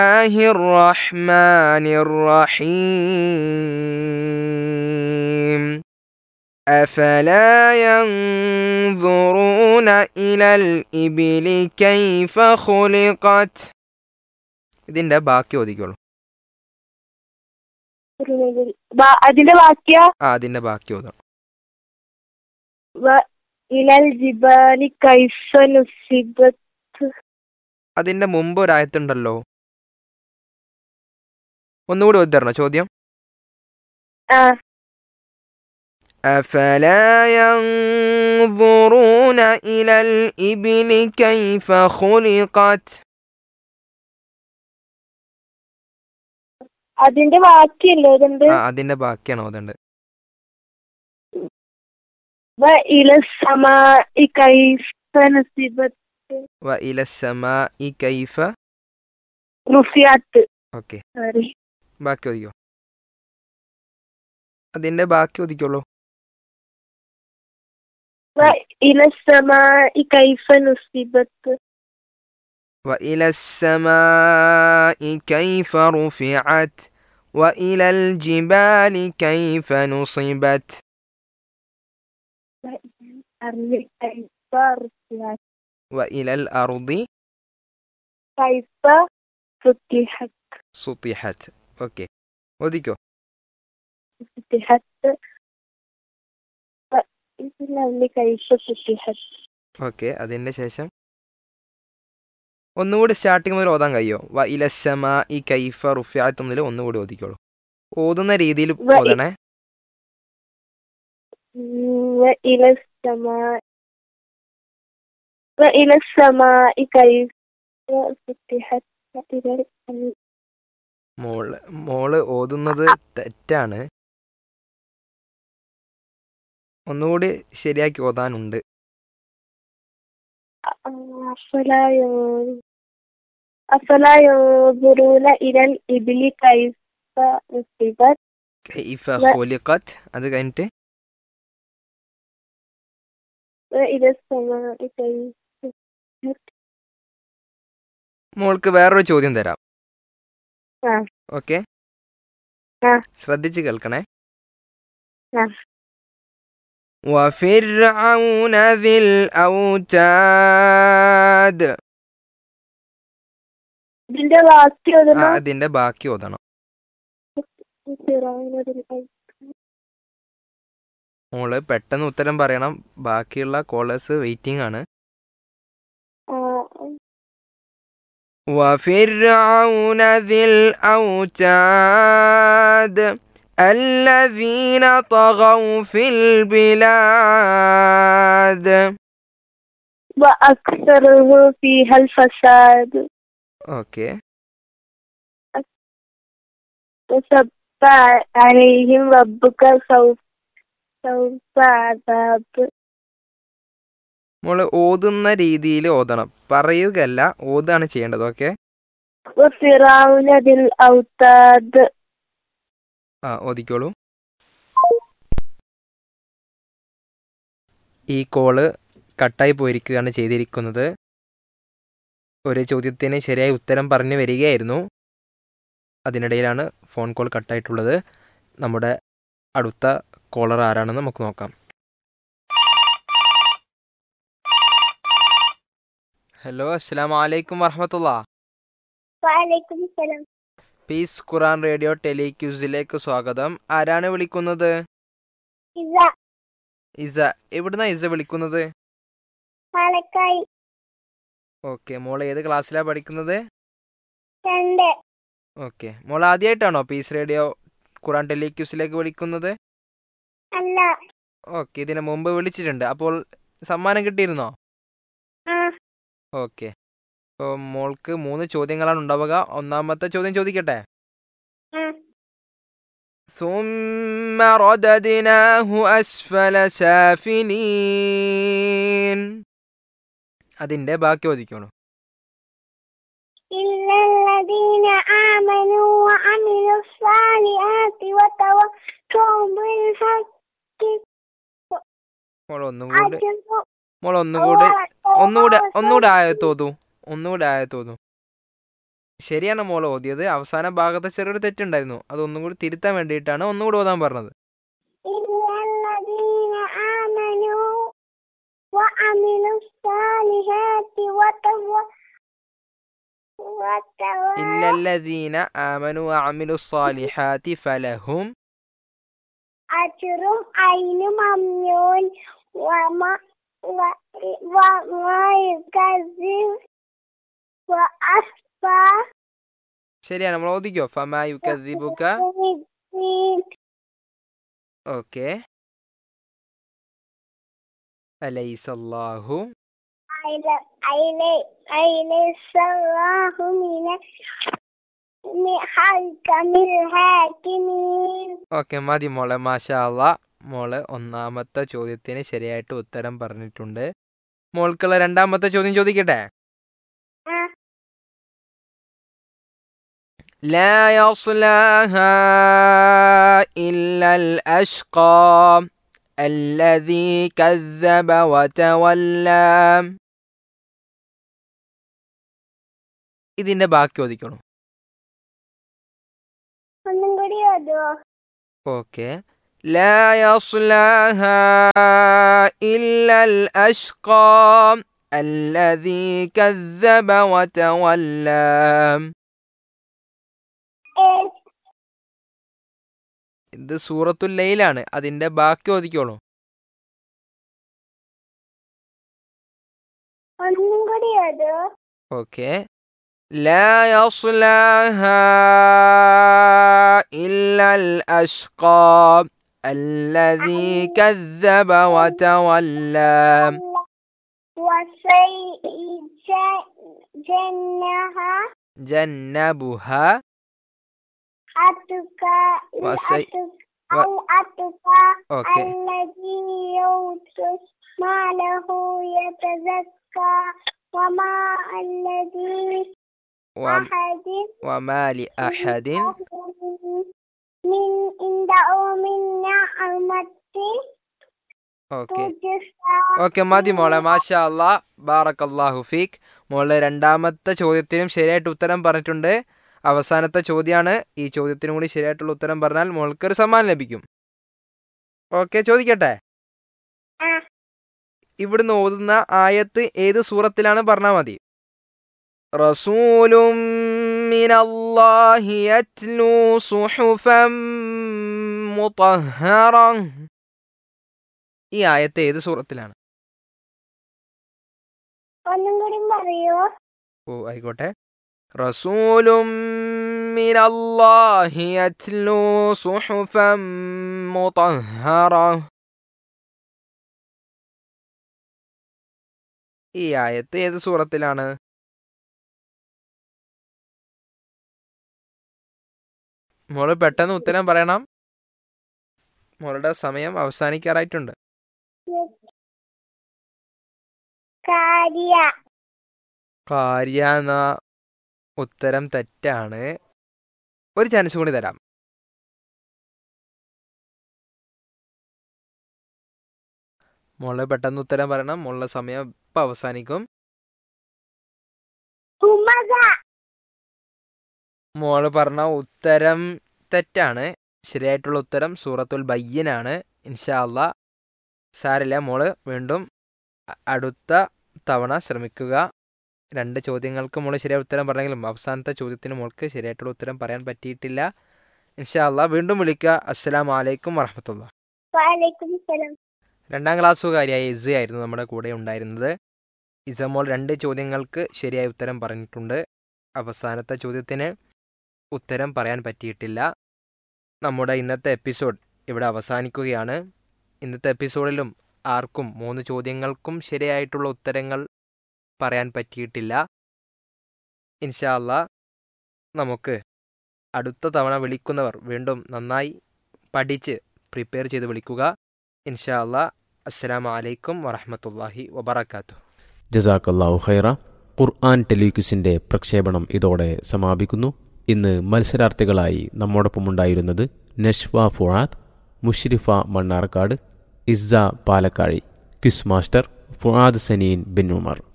الله الرحمن الرحيم أفلا ينظرون إلى الإبل كيف خلقت ഇതിന്റെ ബാക്കി ഒതുക്കുള്ളൂ ബ- അതിന്റെ വാക്യ ആ അതിന്റെ ബാക്കി ഓതാം വ- ഇലൽ ജിബാലി കൈഫ നുസിബത്ത് അതിന്റെ മുമ്പ് ഒരായത്തുണ്ടല്ലോ ഒന്നുകൂടി ഓതി തരണോ ചോദ്യം ആ أفلا ينظرون إلى الإبل كيف خلقت അതിന്റെ വാക്യല്ലോ ഇതുണ്ട് ആ അതിന്റെ ബാക്കിയാണ് ഓതേണ്ടത് വ ഇല സമാഇ കൈഫ നുസിബത്ത് وإلى السماء كيف റുഫിയാത്ത് ഓക്കെ സോറി ബാക്കി ഒതിക്കോ അതിന്റെ ബാക്കി ഒതിക്കുള്ളൂ വ ഇല സമാഇ കൈഫ നുസിബത്ത് وإلى السماء كيف رفعت وإلى الجبال كيف نصبت അർളി കൈഫ റുഫിയാത്ത് وإلى الأرض കൈഫ ഫുത്തിഹത്ത് سطحت ഓക്കെ ഒതിക്കോ ഫുത്തിഹത്ത് വ ഇലൽ അർളി കൈഫ ഫുത്തിഹത്ത് ഓക്കെ അതിന്റെ ശേഷം ഒന്നുകൂടി സ്റ്റാർട്ടിങ് മുതൽ ഓതാൻ കഴിയോ വ ഇലസമ ഈ കൈഫ റുഫിയാത്ത് മുതൽ ഒന്നുകൂടി ഓതിക്കോളൂ ഓതുന്ന രീതിയിൽ വ ഇ- ഓതണേ وإلى السماء وإلى السماء كيف فتحت وإلى الأرض മോള് മോള് ഓതുന്നത് തെറ്റാണ് ഒന്നുകൂടി ശരിയാക്കി ഓതാനുണ്ട് أفلا ين- أفلا ينظرون إلى الإبل كيف نصبت കൈഫ വ- ഖുലിഖത്ത് അത് കഴിഞ്ഞിട്ട് وإلى السماء كيف فتحت മോൾക്ക് വേറൊരു ചോദ്യം തരാം ആ. ഓക്കെ ആ. ശ്രദ്ധിച്ച് കേൾക്കണേ ആ. وفرعون ذي الأوتاد ഇതിന്റെ വാക്യം ആ, ഏതെന്നാ? അതിന്റെ ബാക്കി ഓതണം ഫിറഔന ദിൽ ഔ- മോള് പെട്ടെന്ന് ഉത്തരം പറയണം ബാക്കിയുള്ള കോളേഴ്സ് വെയിറ്റിംഗ് ആണ് ആ, وفرعون ذي الأوتاد الذين طغوا في البلاد وأكثره فيها الفساد ഓക്കെ وسب عليهم ربك سوف سوف عذاب മോള് ഓതുന്ന രീതിയിൽ ഓതണം പറയുകയല്ല ഓതാണ് ചെയ്യേണ്ടത് ഓക്കെ وفرعون ذي الأوتاد ആ ഓതിക്കോളൂ ഈ കോള് കട്ടായി പോയിരിക്കുകയാണ് ചെയ്തിരിക്കുന്നത് ഒരു ചോദ്യത്തിന് ശരിയായ ഉത്തരം പറഞ്ഞു വരികയായിരുന്നു അതിനിടയിലാണ് ഫോൺ കോൾ കട്ടായിട്ടുള്ളത് നമ്മുടെ അടുത്ത കോളർ ആരാണെന്ന് നമുക്ക് നോക്കാം ഹലോ അസ്സാം വലൈക്കും വറഹമത്തുള്ള وعليكم السلام പീസ് ഖുറാൻ റേഡിയോ ടെലിക്യൂസിലേക്ക് സ്വാഗതം ആരാണ് വിളിക്കുന്നത് إذا ഇസ എവിടുന്നാ ഇസ വിളിക്കുന്നത് പാലക്കായി ഓക്കെ മോൾ ഏത് ക്ലാസ്സിലാണ് പഠിക്കുന്നത് രണ്ട് ഓക്കെ മോൾ ആദ്യമായിട്ടാണോ പീസ് റേഡിയോ ഖുറാൻ ടെലിക്യൂസിലേക്ക് വിളിക്കുന്നത് അല്ല ഓക്കെ ഇതിന് മുമ്പ് വിളിച്ചിട്ടുണ്ട് അപ്പോൾ സമ്മാനം കിട്ടിയിരുന്നോ ആ ഓക്കെ അപ്പോൾ മോൾക്ക് മൂന്ന് ചോദ്യങ്ങളാണ് ഉണ്ടാവുക ഒന്നാമത്തെ ചോദ്യം ചോദിക്കട്ടെ ആ ثم رددناه أسفل سافلين അതിന്റെ ബാക്കി ചോദിക്കണോ إلا الذين آمنوا وعملوا الصالحات وتوكلوا بالحق മോൾ ഒന്നുകൂടി عجزوا മോൾ ഒന്നുകൂടി ഒന്നുകൂടെ ഒന്നുകൂടെ ആയ തോതു ഒന്നുകൂടെ ആയ തോന്നു ശരിയാണ് മോൾ ഓതിയത് അവസാന ഭാഗത്ത് ചെറിയൊരു തെറ്റുണ്ടായിരുന്നു അതൊന്നും കൂടി തിരുത്താൻ വേണ്ടിയിട്ടാണ് ഒന്നും കൂടി ഓതാൻ പറഞ്ഞത് إلا الذين آمنوا وعملوا الصالحات وتوا وتوا ഇല്ലല്ലദീന ആമനു അമിലു സാലിഹാത്തി ഫലഹും أجر أين ممنون وما و- وما يكذب وأصفى ശരിയാണ് നമ്മൾ ഓദിക്കോ ഫമാ യുക്കദിബുക ഓക്കെ അലൈസല്ലാഹു أليس الله من من حكم الحاكمين ഓക്കെ മതി മോളെ മാഷാ അള്ളാ മോള് ഒന്നാമത്തെ ചോദ്യത്തിന് ശരിയായിട്ട് ഉത്തരം പറഞ്ഞിട്ടുണ്ട് മോൾക്കുള്ള രണ്ടാമത്തെ ചോദ്യം ചോദിക്കട്ടെ آه. لا يصلاها إلا الأشقى الذي كذب وتولى ഇതിന്റെ ബാക്കി ചോദിക്കണം ഒന്നും കൂടി ഓതുവോ ഓക്കെ لا يصلاها إلا الأشقى الذي كذب وتولى ഏ- ഇത് സൂറത്തുൽ ലൈലാണ് അതിന്റെ ബാക്കി ചോദിക്കോളൂ ഒന്നും കൂടി ഓതുവോ اوكي لا يصلاها الا الاشقى الذي كذب وتولى وسيجنها جنبها أتقى وسي- الأتقى و- الأتقى اوكي الذي يؤتي ماله يتزكى وما الذي وم- أحد وما لاحد من عنده من نعمة اوكي تجزى ഓക്കെ മതി മോളെ മാഷാ അല്ലാ ബാറക്കല്ലാഹു ഫീക്ക് മോളെ രണ്ടാമത്തെ ചോദ്യത്തിനും ശരിയായിട്ട് ഉത്തരം പറഞ്ഞിട്ടുണ്ട് അവസാനത്തെ ചോദ്യമാണ് ഈ ചോദ്യത്തിനും കൂടി ശരിയായിട്ടുള്ള ഉത്തരം പറഞ്ഞാൽ മോൾക്കൊരു സമ്മാനം ലഭിക്കും ഓക്കെ ചോദിക്കട്ടെ ആ. ഇവിടുന്ന് ഓതുന്ന ആയത്ത് ഏത് സൂറത്തിലാണ് പറഞ്ഞാൽ മതി റസൂലും മിനല്ലാഹി യത്ലൂ സുഹുഫം മുطهറ ഈ ആയത്ത് ഏത് സൂറത്തിലാണ് ഒന്നും കൂടി പറയോ ഓ ആയിക്കോട്ടെ റസൂലും മിനല്ലാഹി യത്ലൂ സുഹുഫം മുطهറ ഈ ആയത്ത് ഏത് സൂറത്തിലാണ് മോള് പെട്ടെന്ന് ഉത്തരം പറയണം മോളുടെ സമയം അവസാനിക്കാറായിട്ടുണ്ട് കാര്യ കാര്യ എന്ന ഉത്തരം തെറ്റാണ് ഒരു ചാൻസ് കൂടി തരാം മോള് പെട്ടെന്ന് ഉത്തരം പറയണം മോളുടെ സമയം ഇപ്പം അവസാനിക്കും ഹുമക മോള് പറഞ്ഞ ഉത്തരം തെറ്റാണ് ശരിയായിട്ടുള്ള ഉത്തരം സൂറത്തുൽ ബയ്യനാണ് ഇൻഷാ അല്ലാ സാരില്ല മോള് വീണ്ടും അ- അടുത്ത തവണ ശ്രമിക്കുക രണ്ട് ചോദ്യങ്ങൾക്ക് മോള് ശരിയായ ഉത്തരം പറഞ്ഞെങ്കിലും അവസാനത്തെ ചോദ്യത്തിന് മോൾക്ക് ശരിയായിട്ടുള്ള ഉത്തരം പറയാൻ പറ്റിയിട്ടില്ല ഇൻഷാ അല്ലാ വീണ്ടും വിളിക്കുക അസ്സലാമു അലൈക്കും വറഹമത്തുള്ള വലൈക്കും സലാം രണ്ടാം ക്ലാസ്സുകാരിയായ ഇസ ആയിരുന്നു നമ്മുടെ കൂടെ ഉണ്ടായിരുന്നത് ഇസമോൾ രണ്ട് ചോദ്യങ്ങൾക്ക് ശരിയായ ഉത്തരം പറഞ്ഞിട്ടുണ്ട് അവസാനത്തെ ചോദ്യത്തിന് ഉത്തരം പറയാൻ പറ്റിയിട്ടില്ല നമ്മുടെ ഇന്നത്തെ എപ്പിസോഡ് ഇവിടെ അവസാനിക്കുകയാണ് ഇന്നത്തെ എപ്പിസോഡിലും ആർക്കും മൂന്ന് ചോദ്യങ്ങൾക്കും ശരിയായിട്ടുള്ള ഉത്തരങ്ങൾ പറയാൻ പറ്റിയിട്ടില്ല ഇൻഷാ അല്ലാ നമുക്ക് അടുത്ത തവണ വിളിക്കുന്നവർ വീണ്ടും നന്നായി പഠിച്ച് പ്രിപ്പയർ ചെയ്ത് വിളിക്കുക ഇൻഷാ അല്ലാ അസ്സലാമു അലൈക്കും വറഹ്മത്തുള്ളാഹി വബറകാതുഹു ജസാക്കല്ലാഹു ഖൈറ ഖുർആൻ ടെലിക്യൂസിന്റെ പ്രക്ഷേപണം ഇതോടെ സമാപിക്കുന്നു ഇന്ന് മത്സരാർത്ഥികളായി നമ്മോടൊപ്പമുണ്ടായിരുന്നത് നഷ്വ ഫുആദ് മുഷ്രിഫ മണ്ണാർക്കാട് ഇസ്സ പാലക്കാഴി ക്വിസ് മാസ്റ്റർ ഫുആദ് സനീൻ ബിൻ ഉമർ